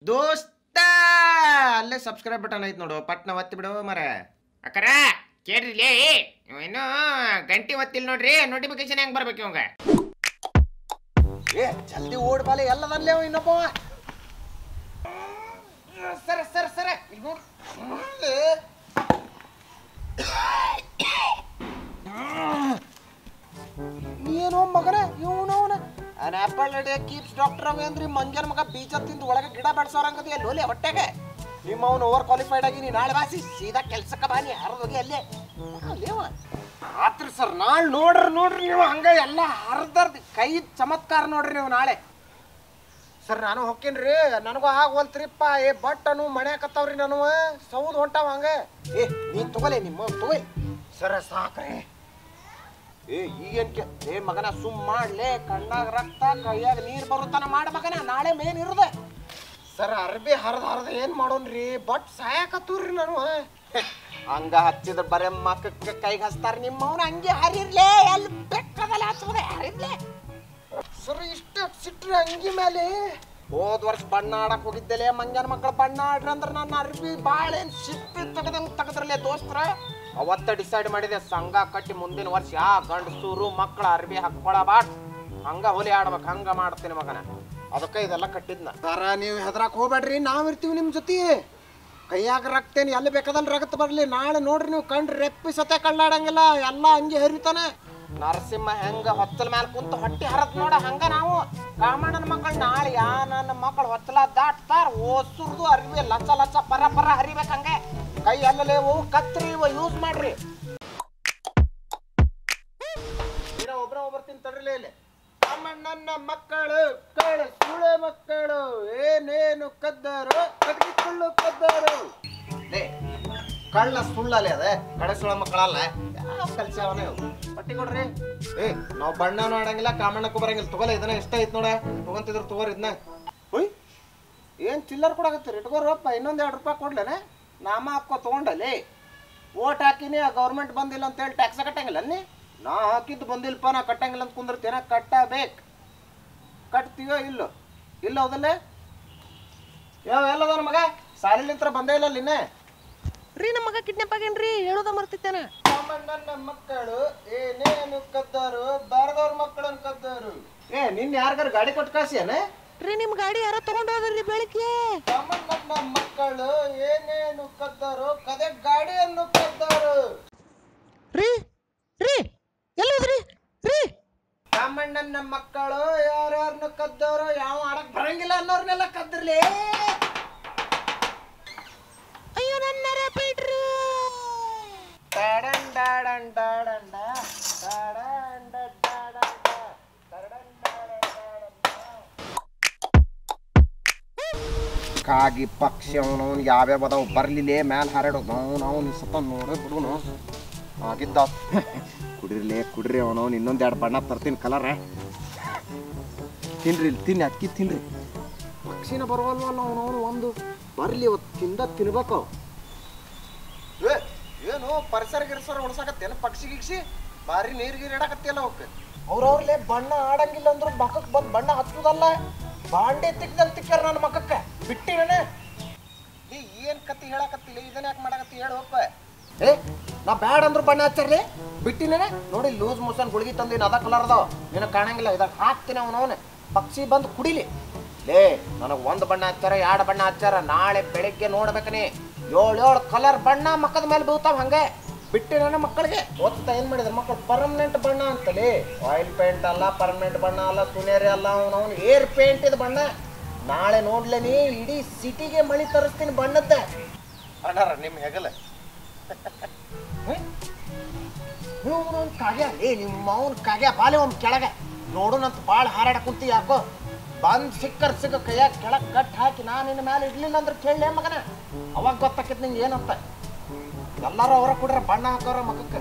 ದೋಸ್ತ ಅಲ್ಲೇ subscribe button ಐತ್ ನೋಡು ಪಟ್ನ ಒತ್ತಿ ಬಿಡು ಮರ ಅಕ್ಕರ ಕೇಳ್ರಿಲೇ ಇವ ಇನ್ನು ಗಂಟಿ ಒತ್ತಿಲ್ ನೋಡ್ರಿ ನೋಟಿಫಿಕೇಶನ್ ಹೆಂಗ್ ಬರ್ಬೇಕು ಇವಂಗ ಏ ಜಲ್ದಿ ಓಡ್ಬಾಲೆ ಎಲ್ಲದಲ್ಲೇ ಅವ ಇನ್ನೊಬ್ಬ ಸರ ಸರ ಸರ ಇಲ್ಲಿ ನೋಡು ಏನೋ ಮಗನ ಇವನವನ an apple ready keeps doctor ಅವ ಅಂದ್ರಿ ಮಂಜನ ಮಗ ಬೀಜ ತಿಂದು ಒಳಗೆ ಗಿಡ ಬೆಳ್ಸೋರಂಗದಿ ಅಲ್ಲಿ ಹೋಲಿ ಹೊಟ್ಟೆಗೆ ನಿಮ್ಮ ಅವನು ಓವರ್ ಕ್ವಾಲಿಫೈಡ್ ಆಗಿ ನೀ ನಾಳೆ ಬಾಸಿ ಸೀದಾ ಕೆಲ್ಸಕ್ಕೆ ಬಾನಿ ಯಾರು ಹೋಗಿ ಅಲ್ಲೇ ಅಲ್ಲೇವ ಆತ್ರಿ ಸರ್ ನಾಳೆ ನೋಡ್ರಿ ನೋಡ್ರಿ ನೀವು ಹಂಗ ಎಲ್ಲ ಹರ್ದರ್ದು ಕೈ ಚಮತ್ಕಾರ ನೋಡ್ರಿ ನೀವು ನಾಳೆ ಸರ್ ನಾನು ಹೊಕ್ಕೇನ್ರಿ ನನಗೂ ಆಗೋಲ್ತ್ರಿಪ್ಪ ಏ ಬಟ್ಟನು ಮಣ್ಯಾಕತ್ತಾವ್ರಿ ನಾನು ಸೌದ್ ಹೊಂಟಾವ ಹಂಗ ಏ ನೀನ್ ತಗೋಲೆ ನಿಮ್ಮ ತಗೋಯ್ ಸರ ಸಾಕ್ರಿ ಏ ಈಗೇನ್ ಕೆ ಏ ಮಗನ ಸುಮ್ ಮಾಡ್ಲೆ ಕಣ್ಣಾಗ ರಕ್ತ ಕೈಯಾಗ ನೀರ್ ಬರುತ್ತಾನ ಮಾಡ ಮಗನ ನಾಳೆ ಮೇನ್ ಇರುದ ಸರ್ ಅರ್ಬಿ ಹರಿದ ಹರಿದ ಏನ್ ಮಾಡೋನ್ರಿ ಬಟ್ ಸಾಯಕತ್ತೂರ್ರಿ ನಾನು ಹಂಗ ಹಚ್ಚಿದ್ರ ಬರೇ ಮಕ್ಕಕ್ಕೆ ಕೈಗೆ ಹಚ್ತಾರ ನಿಮ್ಮವ್ನ ಹಂಗೆ ಹರಿರ್ಲೆ ಎಲ್ಲಿ ಬೆಕ್ಕದಲ್ಲ ಹಚ್ಚೋದೆ ಹರಿರ್ಲೆ ಸರ್ ಇಷ್ಟ ಸಿಟ್ರಿ ಅಂಗಿ ಮೇಲೆ ಹೋದ್ ವರ್ಷ ಬಣ್ಣ ಆಡಕ್ ಹೋಗಿದ್ದೆಲೆ ಮಂಗ್ಯಾನ ಮಕ್ಕಳು ಬಣ್ಣ ಆಡ್ರಿ ಅಂದ್ರೆ ನನ್ನ ಅರ್ಬಿ ಬಾಳೆನ್ ಸಿಪ್ಪಿ ತೆಗದಂಗ್ ತೆಗದ್ರಲೆ ದೋಸ್ತ್ರ ಅವತ್ತ ಡಿಸೈಡ್ ಮಾಡಿದೆ ಸಂಘ ಕಟ್ಟಿ ಮುಂದಿನ ವರ್ಷ ಯಾ ಗಂಡಸೂರು ಮಕ್ಕಳ ಅರ್ಬಿ ಹಾಕ್ಕೊಳಬಾಟ್ ಹಂಗ ಹೊಲಿ ಆಡ್ಬೇಕು ಹಂಗ ಮಾಡ್ತೀನಿ ಮಗನ ಅದಕ್ಕೆ ಇದೆಲ್ಲ ಕಟ್ಟಿದ್ನ ಸರ ನೀವು ಹೆದರಾಕ್ ಹೋಗ್ಬೇಡ್ರಿ ನಾವ್ ಇರ್ತೀವಿ ನಿಮ್ ಜೊತೆ ಕೈಯಾಗ ರಕ್ತೇನು ಎಲ್ಲಿ ಬೇಕಾದಲ್ಲಿ ರಗತ್ ಬರ್ಲಿ ನಾಳೆ ನೋಡ್ರಿ ನೀವು ಕಂಡ್ರಿ ರೆಪ್ಪಿ ಸತೆ ಕಳ್ಳಾಡಂಗಿಲ್ಲ ಎಲ್ಲ ಹಂಗೆ ಹರಿತಾನೆ ನರಸಿಂಹ ಹೆಂಗ ಹೊತ್ತಲ ಮ್ಯಾಲ ಕುಂತ ಹೊಟ್ಟಿ ಹರತ್ ನೋಡ ಹಂಗ ನಾವು ಕಾಮಣ್ಣನ ಮಕ್ಕಳು ನಾಳೆ ಯಾ ನನ್ನ ಮಕ್ಕಳು ಹೊತ್ತಲ ದಾಟ್ತಾರ ಓಸುರ್ದು ಅರಿವಿ ಲಚ್ಚ ಲಚ್ಚ ಪರ ಪರ ಹರಿಬೇಕು ಹಂಗೆ ಕೈ ಅಲ್ಲಲೇ ಅವು ಕತ್ರಿ ಇವ ಯೂಸ್ ಮಾಡ್ರಿ ಇರ ಒಬ್ರ ಒಬ್ರ ತಿಂತಡ್ರಲೇ ಇಲ್ಲಿ ಕಾಮಣ್ಣನ ಮಕ್ಕಳು ಕಳ ಸುಳೆ ಮಕ್ಕಳು ಏನೇನು ಕದ್ದರು ಕಟ್ಗಿಕೊಳ್ಳು ಕದ್ದರು ಲೇ ಕಳ್ಳ ಸುಳ್ಳಲೆ ಅದ ಕಡೆ ಸುಳ್ಳ ಮಕ್ಕಳಲ್ಲ ಯಾವ ಕಲ್ಸ್ಯಾವನ ಇವು ಪಟ್ಟಿ ಕೊಡ್ರಿ ಏ ನಾವ್ ಬಣ್ಣನೂ ಆಡಂಗಿಲ್ಲ ಕಾಮಣ್ಣಕ್ಕೂ ಬರಂಗಿಲ್ಲ ತಗೋಲ್ಲ ಇದನ್ನ ಎಷ್ಟ ಐತ್ ನೋಡ ತಗೊಂತಿದ್ರು ತಗೋರಿ ಇದನ್ನ ಹುಯ್ ಏನ್ ಚಿಲ್ಲರ್ ಕೊಡಾಕತ್ತೀರಿ ಇಟ್ಕೋರಪ್ಪ ಇನ್ನೊಂದ್ ಎರಡು ರೂಪಾಯಿ ಕೊಡ್ಲೇನೆ ನಾಮ ಹಾಕೋ ತಗೊಂಡಲ್ಲಿ ಓಟ್ ಹಾಕಿನಿ ಆ ಗೌರ್ಮೆಂಟ್ ಬಂದಿಲ್ಲ ಅಂತ ಹೇಳಿ ಟ್ಯಾಕ್ಸ್ ಕಟ್ಟಂಗಿಲ್ಲ ನೀ ನಾ ಹಾಕಿದ್ದು ಬಂದಿಲ್ಲಪ್ಪ ನಾ ಕಟ್ಟಂಗಿಲ್ಲ ಅಂತ ಕುಂದಿರ್ತೀನ ಕಟ್ಟಬೇಕು ಕಟ್ತೀವೋ ಇಲ್ಲೋ ಇಲ್ಲ ಹೌದಲ್ಲೇ ಯಾವ ಎಲ್ಲದ ಮಗ ಸಾಲಿಲಿಂತ್ರ ಬಂದೇ ಇಲ್ಲ ನಿನ್ನೆ ರೀ ನಮ್ಮ ಮಗ ಕಿಡ್ನಾಪ್ ಆಗೇನ್ರಿ ಹೇಳೋದ ಮರ್ತಿತ್ತೇನ ನನ್ನ ಮಕ್ಕಳು ಏನೇನು ಕದ್ದರು ಬಾರದವ್ರ ಮಕ್ಕಳನ್ನ ಕದ್ದರು ಏ ನಿನ್ ಯಾರಿಗಾರ ಗಾಡಿ ಕೊಟ್ಟು ಕಳ್ಸಿಯೇನೆ ರೀ ನಿಮ್ ಗಾಡಿ ಯಾರೋ ತಗೊಂಡ್ ಹೋದ್ರಿ ಬೆಳಿಗ್ಗೆ ತಮ್ಮಣ್ಣನ ಮಕ್ಕಳು ಏನೇನು ಕದ್ದರು ಕದೆ ಗಾಡಿಯನ್ನು ಕದ್ದರು ರೀ ರೀ ಎಲ್ಲೋದ್ರಿ ರೀ ತಮ್ಮಣ್ಣನ ಮಕ್ಕಳು ಯಾರ್ಯಾರನ್ನು ಕದ್ದವರು ಯಾವ ಆಡಕ್ ಬರಂಗಿಲ್ಲ ಅನ್ನೋರ್ನೆಲ್ಲ ಕದ್ರಲಿ ಅಯ್ಯೋ ನನ್ನ ಬಿಡ್ರಿ ಡಾಡನ್ ಡಾಡನ್ ಡಾಡನ್ ಡಾ, ಡಾಡನ್ ಡಾ ಡಾಡನ್ ಡಾ, ಡಾಡನ್ ಡಾಡನ್ ಡಾಡನ್ ಡಾ. ಕಾಗಿ ಪಕ್ಷಿ ಅವನವನ್ ಯಾವ್ಯಾವ ಅದಾವ ಬರ್ಲಿಲ್ಲೇ ಮ್ಯಾಲ ಹಾರಾಡು ನಾವು ನಾವು ಸತ ನೋಡೇ ಬಿಡುನು ಆಗಿದ್ದ ಕುಡಿರ್ಲಿ ಕುಡ್ರಿ ಅವನವನ್ ಇನ್ನೊಂದ್ ಎರಡು ಬಣ್ಣ ತರ್ತೀನಿ ಕಲರ್ ತಿನ್ರಿ ಇಲ್ಲಿ ತಿನ್ನಿ ಅಕ್ಕಿ ತಿನ್ರಿ ಪಕ್ಷಿನ ಬರುವಲ್ವಲ್ಲ ಅವನವನು ಒಂದು ಬರ್ಲಿ ಇವತ್ತು ತಿಂದ ತಿನ್ಬೇಕು ಏ, ಏನು ಪರಿಸರ ಗಿರಿಸರ ಉಳ್ಸಾಕತ್ತೇನು ಪಕ್ಷಿ ಗಿಕ್ಷಿ ಬಾರಿ ನೀರ್ ಗೀರ್ ಇಡಕತ್ತಿಯಲ್ಲ ಅವಕ್ಕೆ ಅವ್ರವ್ರಲ್ಲೇ ಬಣ್ಣ ಆಡಂಗಿಲ್ಲ ಅಂದ್ರು ಮಕ್ಕಕ್ಕೆ ಬಂದು ಬಣ್ಣ ಹಚ್ಚುದಲ್ಲ ಬಾಂಡೆ ತಿಕ್ದಂಗ್ ತಿಕ್ಕಾರ ನನ್ನ ಮಕ್ಕಕ್ಕೆ ಬಿಟ್ಟಿವೇನೆ ನೀ ಏನ್ ಕತ್ತಿ ಹೇಳಕತ್ತಿಲ್ಲ ಇದನ್ನ ಯಾಕೆ ಮಾಡಕತ್ತಿ ಹೇಳು ಹೋಗ್ಪ ಏ ನಾ ಬ್ಯಾಡ ಅಂದ್ರು ಬಣ್ಣ ಹಚ್ಚರ್ಲಿ ಬಿಟ್ಟಿನೇನೆ ನೋಡಿ ಲೂಸ್ ಮೋಷನ್ ಗುಳಿಗೆ ತಂದಿನ ಅದ ಕಲರ್ ಅದಾವ ನಿನಗೆ ಕಾಣಂಗಿಲ್ಲ ಇದಾಗ ಹಾಕ್ತೀನಿ ಅವನವನೆ ಪಕ್ಷಿ ಬಂದು ಕುಡಿಲಿ ಲೇ ನನಗೆ ಒಂದು ಬಣ್ಣ ಹಚ್ಚಾರ ಎರಡು ಬಣ್ಣ ಹಚ್ಚಾರ ನಾಳೆ ಬೆಳಿಗ್ಗೆ ನೋಡ್ಬೇಕನಿ ಏಳು ಏಳು ಕಲರ್ ಬಣ್ಣ ಮಕ್ಕದ ಮೇಲೆ ಬೀಳ್ತಾವ ಹಂಗೆ ಬಿಟ್ಟು ನನ್ನ ಮಕ್ಕಳಿಗೆ ಓದ್ತಾ ಏನ್ ಮಾಡಿದ್ರು ಮಕ್ಕಳು ಪರ್ಮನೆಂಟ್ ಬಣ್ಣ ಅಂತಲೇ ಆಯಿಲ್ ಪೇಂಟ್ ಅಲ್ಲ ಪರ್ಮನೆಂಟ್ ಬಣ್ಣ ಅಲ್ಲ ಸುನೇರಿ ಅಲ್ಲ ಅವನು ಏರ್ ಪೇಂಟ್ ಇದು ಬಣ್ಣ ನಾಳೆ ನೋಡ್ಲೇನಿ ಇಡೀ ಸಿಟಿಗೆ ಮಳಿ ತರಿಸ್ತೀನಿ ಬಣ್ಣದ್ದ ಅಣ್ಣಾರ ನಿಮ್ಮ ಹೆಗಲ ಇವನು ಕಾಗ್ಯ ಏ ನಿಮ್ಮ ಅವನ್ ಕಾಗ್ಯ ಬಾಲೆ ಒಂದು ಕೆಳಗೆ ನೋಡುನಂತ ಭಾಳ ಹಾರಾಡ ಕುಂತಿ ಯಾಕೋ ಬಂದ್ ಸಿಕ್ಕರ್ ಸಿಕ್ಕ ಕೈಯಾಗ ಕೆಳಗೆ ಕಟ್ ಹಾಕಿ ನಾನು ನಿನ್ನ ಮೇಲೆ ಇಡ್ಲಿಲ್ಲ ಅಂದ್ರೆ ಕೇಳಲೇ ಮಗನ ಅವಾಗ ಗೊತ್ತಾಕೈತಿ ನಿಂಗೆ ಏನಂತ ಎಲ್ಲಾರು ಅವರ ಕುಡ್ರ ಬಣ್ಣ ಹಾಕೋರ ಮಗಕ್ಕೆ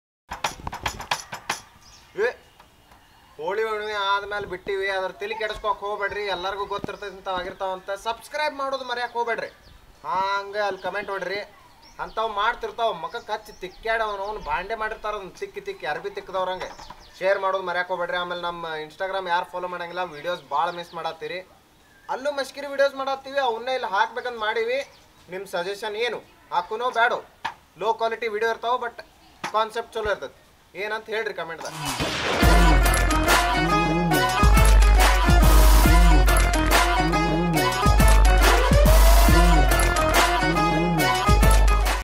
ಹೋಳಿ ಹುಣ್ಣಿಮೆ ಆದ್ಮೇಲೆ ಬಿಟ್ಟಿವಿ ಅದ್ರ ತಲೆ ಕೆಡಿಸ್ಕೊಕ್ ಹೋಗ್ಬೇಡ್ರಿ ಎಲ್ಲರಿಗೂ ಗೊತ್ತಿರ್ತೈತಿ ಇಂಥವ್ ಆಗಿರ್ತಾವಂತ ಸಬ್ಸ್ಕ್ರೈಬ್ ಮಾಡೋದು ಮರ್ಯಾಕ್ ಹೋಗ್ಬೇಡ್ರಿ ಹಂಗೆ ಅಲ್ಲಿ ಕಮೆಂಟ್ ಹೊಡ್ರಿ ಅಂಥವು ಮಾಡ್ತಿರ್ತಾವ ಮಖಕ್ಕೆ ಹಚ್ಚಿ ತಿಕ್ಕ್ಯಾಡವನು ಅವ್ನು ಬಾಂಡೆ ಮಾಡಿರ್ತಾರ ಅದನ್ನ ತಿಕ್ಕಿ ತಿಕ್ಕಿ ಅರ್ಬಿ ತಿಕ್ಕದವ್ರಂಗೆ ಶೇರ್ ಮಾಡೋದು ಮರ್ಯಾಕ್ ಹೋಗ್ಬೇಡ್ರಿ ಆಮೇಲೆ ನಮ್ಮ ಇನ್ಸ್ಟಾಗ್ರಾಮ್ ಯಾರು ಫಾಲೋ ಮಾಡಂಗಿಲ್ಲ ವೀಡಿಯೋಸ್ ಭಾಳ ಮಿಸ್ ಮಾಡತ್ತೀರಿ ಅಲ್ಲೂ ಮಸ್ಕಿರಿ ವಿಡಿಯೋಸ್ ಮಾಡತ್ತೀವಿ ಅವನ್ನೇ ಇಲ್ಲಿ ಹಾಕ್ಬೇಕಂತ ಮಾಡೀವಿ ನಿಮ್ಮ ಸಜೆಷನ್ ಏನು ಹಾಕುನೋ ಬೇಡೋ ಲೋ ಕ್ವಾಲಿಟಿ ವಿಡಿಯೋ ಇರ್ತಾವ ಬಟ್ ಕಾನ್ಸೆಪ್ಟ್ ಚಲೋ ಇರ್ತೈತಿ ಏನಂತ ಹೇಳ್ರಿ ಕಮೆಂಟ್ದಾಗ